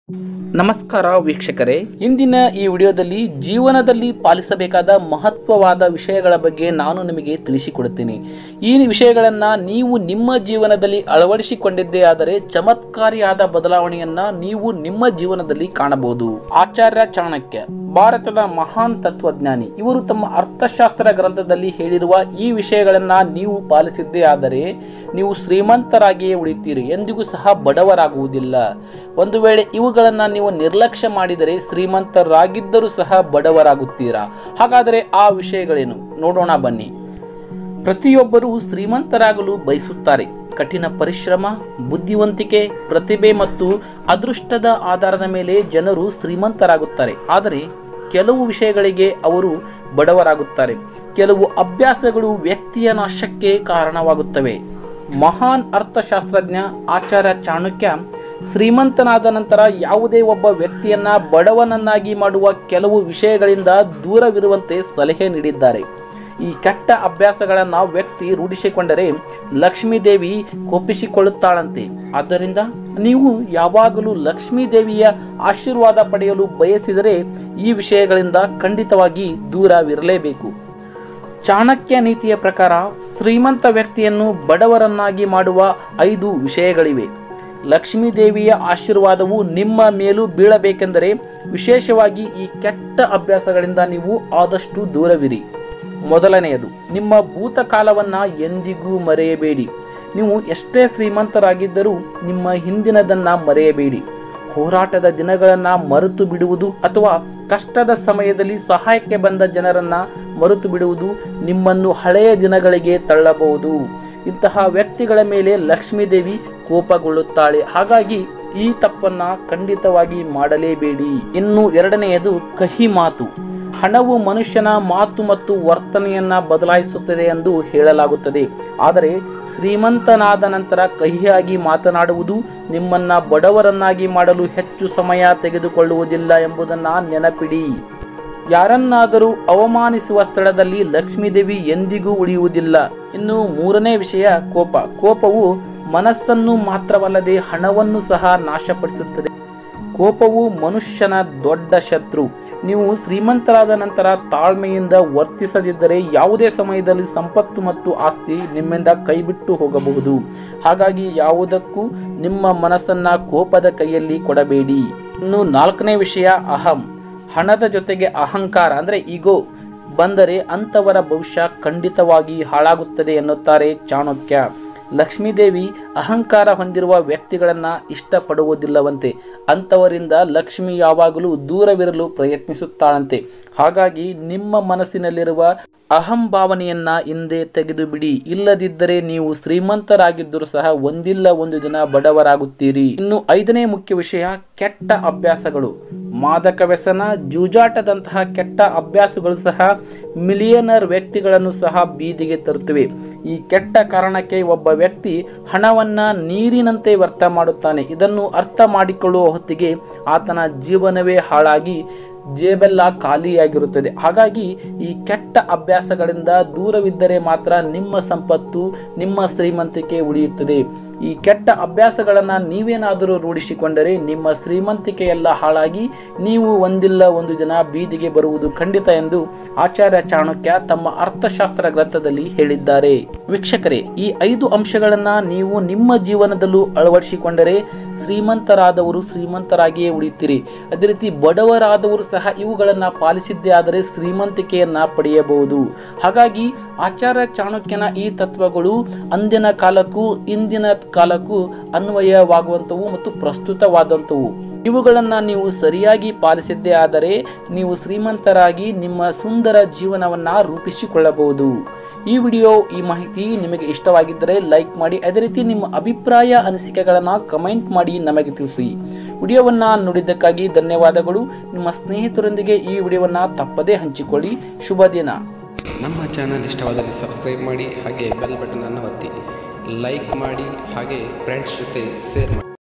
ನಮಸ್ಕಾರ ವೀಕ್ಷಕರೇ ಇಂದಿನ ಈ ವಿಡಿಯೋದಲ್ಲಿ ಜೀವನದಲ್ಲಿ ಪಾಲಿಸಬೇಕಾದ ಮಹತ್ವವಾದ ವಿಷಯಗಳ ಬಗ್ಗೆ ನಾನು ನಿಮಗೆ ತಿಳಿಸಿಕೊಡುತ್ತೇನೆ ಈ ವಿಷಯಗಳನ್ನು ನೀವು ನಿಮ್ಮ ಜೀವನದಲ್ಲಿ ಅಳವಡಿಸಿಕೊಂಡಿದ್ದೇ ಆದರೆ ಚಮತ್ಕಾರಿಯಾದ ಬದಲಾವಣೆಯನ್ನ ನೀವು ನಿಮ್ಮ ಜೀವನದಲ್ಲಿ ಕಾಣಬಹುದು ಆಚಾರ್ಯ ಚಾಣಕ್ಯ ಭಾರತದ ಮಹಾನ್ ತತ್ವಜ್ಞಾನಿ ಇವರು ತಮ್ಮ ಅರ್ಥಶಾಸ್ತ್ರ ಗ್ರಂಥದಲ್ಲಿ ಹೇಳಿರುವ ಈ ವಿಷಯಗಳನ್ನ ನೀವು ಪಾಲಿಸಿದ್ದೇ ಆದರೆ ನೀವು ಶ್ರೀಮಂತರಾಗಿಯೇ ಉಳಿತೀರಿ ಎಂದಿಗೂ ಸಹ ಬಡವರಾಗುವುದಿಲ್ಲ ಒಂದು ವೇಳೆ ಇವುಗಳನ್ನ ನೀವು ನಿರ್ಲಕ್ಷ್ಯ ಮಾಡಿದರೆ ಶ್ರೀಮಂತರಾಗಿದ್ದರೂ ಸಹ ಬಡವರಾಗುತ್ತೀರಾ ಹಾಗಾದರೆ ಆ ವಿಷಯಗಳೇನು ನೋಡೋಣ ಬನ್ನಿ ಪ್ರತಿಯೊಬ್ಬರೂ ಶ್ರೀಮಂತರಾಗಲು ಬಯಸುತ್ತಾರೆ ಕಠಿಣ ಪರಿಶ್ರಮ ಬುದ್ಧಿವಂತಿಕೆ ಪ್ರತಿಭೆ ಮತ್ತು ಅದೃಷ್ಟದ ಆಧಾರದ ಮೇಲೆ ಜನರು ಶ್ರೀಮಂತರಾಗುತ್ತಾರೆ ಆದರೆ ಕೆಲವು ವಿಷಯಗಳಿಗೆ ಅವರು ಬಡವರಾಗುತ್ತಾರೆ ಕೆಲವು ಅಭ್ಯಾಸಗಳು ವ್ಯಕ್ತಿಯ ನಾಶಕ್ಕೆ ಕಾರಣವಾಗುತ್ತವೆ ಮಹಾನ್ ಅರ್ಥಶಾಸ್ತ್ರಜ್ಞ ಆಚಾರ್ಯ ಚಾಣಕ್ಯ ಶ್ರೀಮಂತನಾದ ನಂತರ ಯಾವುದೇ ಒಬ್ಬ ವ್ಯಕ್ತಿಯನ್ನ ಬಡವನನ್ನಾಗಿ ಮಾಡುವ ಕೆಲವು ವಿಷಯಗಳಿಂದ ದೂರವಿರುವಂತೆ ಸಲಹೆ ನೀಡಿದ್ದಾರೆ ಈ ಕೆಟ್ಟ ಅಭ್ಯಾಸಗಳನ್ನು ವ್ಯಕ್ತಿ ರೂಢಿಸಿಕೊಂಡರೆ ಲಕ್ಷ್ಮೀದೇವಿ ಕೋಪಿಸಿಕೊಳ್ಳುತ್ತಾಳಂತೆ ಆದ್ದರಿಂದ ನೀವು ಯಾವಾಗಲೂ ಲಕ್ಷ್ಮೀದೇವಿಯ ಆಶೀರ್ವಾದ ಪಡೆಯಲು ಬಯಸಿದರೆ ಈ ವಿಷಯಗಳಿಂದ ಖಂಡಿತವಾಗಿ ದೂರವಿರಲೇಬೇಕು ಚಾಣಕ್ಯ ನೀತಿಯ ಪ್ರಕಾರ ಶ್ರೀಮಂತ ವ್ಯಕ್ತಿಯನ್ನು ಬಡವರನ್ನಾಗಿ ಮಾಡುವ ಐದು ವಿಷಯಗಳಿವೆ ಲಕ್ಷ್ಮೀದೇವಿಯ ಆಶೀರ್ವಾದವು ನಿಮ್ಮ ಮೇಲೂ ಬೀಳಬೇಕೆಂದರೆ ವಿಶೇಷವಾಗಿ ಈ ಕೆಟ್ಟ ಅಭ್ಯಾಸಗಳಿಂದ ನೀವು ಆದಷ್ಟು ದೂರವಿರಿ ಮೊದಲನೆಯದು ನಿಮ್ಮ ಭೂತಕಾಲವನ್ನು ಎಂದಿಗೂ ಮರೆಯಬೇಡಿ ನೀವು ಎಷ್ಟೇ ಶ್ರೀಮಂತರಾಗಿದ್ದರೂ ನಿಮ್ಮ ಹಿಂದಿನದನ್ನು ಮರೆಯಬೇಡಿ ಹೋರಾಟದ ದಿನಗಳನ್ನು ಮರೆತು ಬಿಡುವುದು ಅಥವಾ ಕಷ್ಟದ ಸಮಯದಲ್ಲಿ ಸಹಾಯಕ್ಕೆ ಬಂದ ಜನರನ್ನ ಮರೆತು ಬಿಡುವುದು ನಿಮ್ಮನ್ನು ಹಳೆಯ ದಿನಗಳಿಗೆ ತಳ್ಳಬಹುದು ಇಂತಹ ವ್ಯಕ್ತಿಗಳ ಮೇಲೆ ಲಕ್ಷ್ಮೀದೇವಿ ಕೋಪಗೊಳ್ಳುತ್ತಾಳೆ ಹಾಗಾಗಿ ಈ ತಪ್ಪನ್ನ ಖಂಡಿತವಾಗಿ ಮಾಡಲೇಬೇಡಿ ಇನ್ನು ಎರಡನೆಯದು ಕಹಿ ಮಾತು ಹಣವು ಮನುಷ್ಯನ ಮಾತು ಮತ್ತು ವರ್ತನೆಯನ್ನ ಬದಲಾಯಿಸುತ್ತದೆ ಎಂದು ಹೇಳಲಾಗುತ್ತದೆ ಆದರೆ ಶ್ರೀಮಂತನಾದ ನಂತರ ಕಹಿಯಾಗಿ ಮಾತನಾಡುವುದು ನಿಮ್ಮನ್ನ ಬಡವರನ್ನಾಗಿ ಮಾಡಲು ಹೆಚ್ಚು ಸಮಯ ತೆಗೆದುಕೊಳ್ಳುವುದಿಲ್ಲ ಎಂಬುದನ್ನು ನೆನಪಿಡಿ ಯಾರನ್ನಾದರೂ ಅವಮಾನಿಸುವ ಸ್ಥಳದಲ್ಲಿ ಲಕ್ಷ್ಮೀದೇವಿ ಎಂದಿಗೂ ಉಳಿಯುವುದಿಲ್ಲ ಇನ್ನು ಮೂರನೇ ವಿಷಯ ಕೋಪ ಕೋಪವು ಮನಸ್ಸನ್ನು ಮಾತ್ರವಲ್ಲದೆ ಹಣವನ್ನು ಸಹ ನಾಶಪಡಿಸುತ್ತದೆ ಕೋಪವು ಮನುಷ್ಯನ ದೊಡ್ಡ ಶತ್ರು ನೀವು ಶ್ರೀಮಂತರಾದ ನಂತರ ತಾಳ್ಮೆಯಿಂದ ವರ್ತಿಸದಿದ್ದರೆ ಯಾವುದೇ ಸಮಯದಲ್ಲಿ ಸಂಪತ್ತು ಮತ್ತು ಆಸ್ತಿ ನಿಮ್ಮಿಂದ ಕೈಬಿಟ್ಟು ಹೋಗಬಹುದು ಹಾಗಾಗಿ ಯಾವುದಕ್ಕೂ ನಿಮ್ಮ ಮನಸ್ಸನ್ನ ಕೋಪದ ಕೈಯಲ್ಲಿ ಕೊಡಬೇಡಿ ಇನ್ನು ನಾಲ್ಕನೇ ವಿಷಯ ಅಹಂ ಹಣದ ಜೊತೆಗೆ ಅಹಂಕಾರ ಅಂದರೆ ಈಗೋ ಬಂದರೆ ಅಂಥವರ ಭವಿಷ್ಯ ಖಂಡಿತವಾಗಿ ಹಾಳಾಗುತ್ತದೆ ಎನ್ನುತ್ತಾರೆ ಚಾಣಕ್ಯ ಲಕ್ಷ್ಮೀದೇವಿ ಅಹಂಕಾರ ಹೊಂದಿರುವ ವ್ಯಕ್ತಿಗಳನ್ನು ಇಷ್ಟಪಡುವುದಿಲ್ಲವಂತೆ ಅಂಥವರಿಂದ ಲಕ್ಷ್ಮಿ ಯಾವಾಗಲೂ ದೂರವಿರಲು ಪ್ರಯತ್ನಿಸುತ್ತಾಳಂತೆ ಹಾಗಾಗಿ ನಿಮ್ಮ ಮನಸ್ಸಿನಲ್ಲಿರುವ ಅಹಂ ಭಾವನೆಯನ್ನ ಹಿಂದೆ ತೆಗೆದು ಬಿಡಿ ಇಲ್ಲದಿದ್ದರೆ ನೀವು ಶ್ರೀಮಂತರಾಗಿದ್ದರೂ ಸಹ ಒಂದಿಲ್ಲ ಒಂದು ದಿನ ಬಡವರಾಗುತ್ತೀರಿ ಇನ್ನು ಐದನೇ ಮುಖ್ಯ ವಿಷಯ ಕೆಟ್ಟ ಅಭ್ಯಾಸಗಳು ಮಾದಕ ವ್ಯಸನ ಜೂಜಾಟದಂತಹ ಕೆಟ್ಟ ಅಭ್ಯಾಸಗಳು ಸಹ ಮಿಲಿಯನರ್ ವ್ಯಕ್ತಿಗಳನ್ನು ಸಹ ಬೀದಿಗೆ ತರುತ್ತವೆ ಈ ಕೆಟ್ಟ ಕಾರಣಕ್ಕೆ ಒಬ್ಬ ವ್ಯಕ್ತಿ ಹಣವನ್ನ ನೀರಿನಂತೆ ವ್ಯರ್ಥ ಮಾಡುತ್ತಾನೆ ಇದನ್ನು ಅರ್ಥ ಮಾಡಿಕೊಳ್ಳುವ ಹೊತ್ತಿಗೆ ಆತನ ಜೀವನವೇ ಹಾಳಾಗಿ ಜೇಬೆಲ್ಲ ಖಾಲಿಯಾಗಿರುತ್ತದೆ ಹಾಗಾಗಿ ಈ ಕೆಟ್ಟ ಅಭ್ಯಾಸಗಳಿಂದ ದೂರವಿದ್ದರೆ ಮಾತ್ರ ನಿಮ್ಮ ಸಂಪತ್ತು ನಿಮ್ಮ ಶ್ರೀಮಂತಿಕೆ ಉಳಿಯುತ್ತದೆ ಈ ಕೆಟ್ಟ ಅಭ್ಯಾಸಗಳನ್ನು ನೀವೇನಾದರೂ ರೂಢಿಸಿಕೊಂಡರೆ ನಿಮ್ಮ ಶ್ರೀಮಂತಿಕೆಯೆಲ್ಲ ಹಾಳಾಗಿ ನೀವು ಒಂದಿಲ್ಲ ಒಂದು ದಿನ ಬೀದಿಗೆ ಬರುವುದು ಖಂಡಿತ ಎಂದು ಆಚಾರ್ಯ ಚಾಣಕ್ಯ ತಮ್ಮ ಅರ್ಥಶಾಸ್ತ್ರ ಗ್ರಂಥದಲ್ಲಿ ಹೇಳಿದ್ದಾರೆ ವೀಕ್ಷಕರೇ ಈ ಐದು ಅಂಶಗಳನ್ನ ನೀವು ನಿಮ್ಮ ಜೀವನದಲ್ಲೂ ಅಳವಡಿಸಿಕೊಂಡರೆ ಶ್ರೀಮಂತರಾದವರು ಶ್ರೀಮಂತರಾಗಿಯೇ ಉಳಿಯುತ್ತೀರಿ ಅದೇ ರೀತಿ ಬಡವರಾದವರು ಸಹ ಇವುಗಳನ್ನು ಪಾಲಿಸಿದ್ದೇ ಆದರೆ ಶ್ರೀಮಂತಿಕೆಯನ್ನ ಪಡೆಯಬಹುದು ಹಾಗಾಗಿ ಆಚಾರ್ಯ ಚಾಣಕ್ಯನ ಈ ತತ್ವಗಳು ಅಂದಿನ ಕಾಲಕ್ಕೂ ಇಂದಿನ ಕಾಲಕ್ಕೂ ಅನ್ವಯವಾಗುವಂಥವು ಮತ್ತು ಪ್ರಸ್ತುತವಾದಂಥವು ಇವುಗಳನ್ನು ನೀವು ಸರಿಯಾಗಿ ಪಾಲಿಸಿದ್ದೇ ಆದರೆ ನೀವು ಶ್ರೀಮಂತರಾಗಿ ನಿಮ್ಮ ಸುಂದರ ಜೀವನವನ್ನು ರೂಪಿಸಿಕೊಳ್ಳಬಹುದು ಈ ವಿಡಿಯೋ ಈ ಮಾಹಿತಿ ನಿಮಗೆ ಇಷ್ಟವಾಗಿದ್ದರೆ ಲೈಕ್ ಮಾಡಿ ಅದೇ ರೀತಿ ನಿಮ್ಮ ಅಭಿಪ್ರಾಯ ಅನಿಸಿಕೆಗಳನ್ನು ಕಮೆಂಟ್ ಮಾಡಿ ನಮಗೆ ತಿಳಿಸಿ ವಿಡಿಯೋವನ್ನು ನೋಡಿದ್ದಕ್ಕಾಗಿ ಧನ್ಯವಾದಗಳು ನಿಮ್ಮ ಸ್ನೇಹಿತರೊಂದಿಗೆ ಈ ವಿಡಿಯೋವನ್ನು ತಪ್ಪದೇ ಹಂಚಿಕೊಳ್ಳಿ ಶುಭ ದಿನ ನಮ್ಮ ಚಾನಲ್ ಇಷ್ಟವಾದಲ್ಲಿ ಸಬ್ಸ್ಕ್ರೈಬ್ ಮಾಡಿ ಹಾಗೆ ಬೆಲ್ ಬಟನನ್ನು ಒತ್ತಿ ಲೈಕ್ ಮಾಡಿ ಹಾಗೆ ಫ್ರೆಂಡ್ಸ್ ಜೊತೆ ಶೇರ್ ಮಾಡಿ